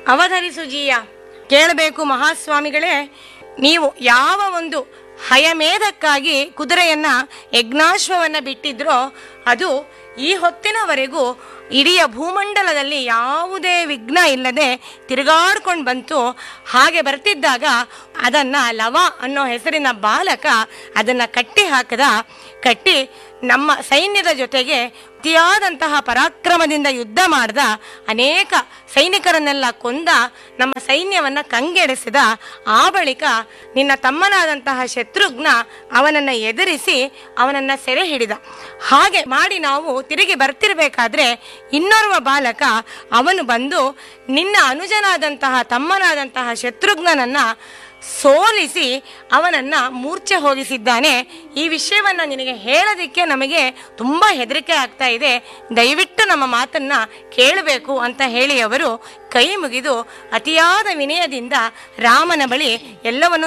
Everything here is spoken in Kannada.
ಅವಧರಿಸು ಜೀಯ ಕೇಳಬೇಕು ಮಹಾಸ್ವಾಮಿಗಳೇ ನೀವು ಯಾವ ಒಂದು ಹಯಮೇಧಕ್ಕಾಗಿ ಕುದುರೆಯನ್ನ ಯಜ್ಞಾಶ್ವವನ್ನ ಬಿಟ್ಟಿದ್ರೋ ಅದು ಈ ಹೊತ್ತಿನವರೆಗೂ ಇಡೀ ಭೂಮಂಡಲದಲ್ಲಿ ಯಾವುದೇ ವಿಘ್ನ ಇಲ್ಲದೆ ತಿರುಗಾಡ್ಕೊಂಡು ಬಂತು ಹಾಗೆ ಬರ್ತಿದ್ದಾಗ ಅದನ್ನ ಲವ ಅನ್ನೋ ಹೆಸರಿನ ಬಾಲಕ ಅದನ್ನ ಕಟ್ಟಿ ಹಾಕದ ಕಟ್ಟಿ ನಮ್ಮ ಸೈನ್ಯದ ಜೊತೆಗೆ ಅತಿಯಾದಂತಹ ಪರಾಕ್ರಮದಿಂದ ಯುದ್ಧ ಮಾಡ್ದ ಅನೇಕ ಸೈನಿಕರನ್ನೆಲ್ಲ ಕೊಂದ ನಮ್ಮ ಸೈನ್ಯವನ್ನ ಕಂಗೆಡಿಸಿದ ಆ ಬಳಿಕ ನಿನ್ನ ತಮ್ಮನಾದಂತಹ ಶತ್ರುಘ್ನ ಅವನನ್ನ ಎದುರಿಸಿ ಅವನನ್ನ ಸೆರೆ ಹಿಡಿದ ಹಾಗೆ ಮಾಡಿ ನಾವು ತಿರುಗಿ ಬರ್ತಿರ್ಬೇಕಾದ್ರೆ ಇನ್ನೋರ್ವ ಬಾಲಕ ಅವನು ಬಂದು ನಿನ್ನ ಅನುಜನಾದಂತಹ ತಮ್ಮನಾದಂತಹ ಶತ್ರುಘ್ನನನ್ನ ಸೋಲಿಸಿ ಅವನನ್ನ ಮೂರ್ಛೆ ಹೋಗಿಸಿದ್ದಾನೆ ಈ ವಿಷಯವನ್ನ ನಿನಗೆ ಹೇಳೋದಿಕ್ಕೆ ನಮಗೆ ತುಂಬಾ ಹೆದರಿಕೆ ಆಗ್ತಾ ಇದೆ ದಯವಿಟ್ಟು ನಮ್ಮ ಮಾತನ್ನ ಕೇಳಬೇಕು ಅಂತ ಹೇಳಿ ಅವರು ಕೈ ಮುಗಿದು ಅತಿಯಾದ ವಿನಯದಿಂದ ರಾಮನ ಬಳಿ ಎಲ್ಲವನ್ನು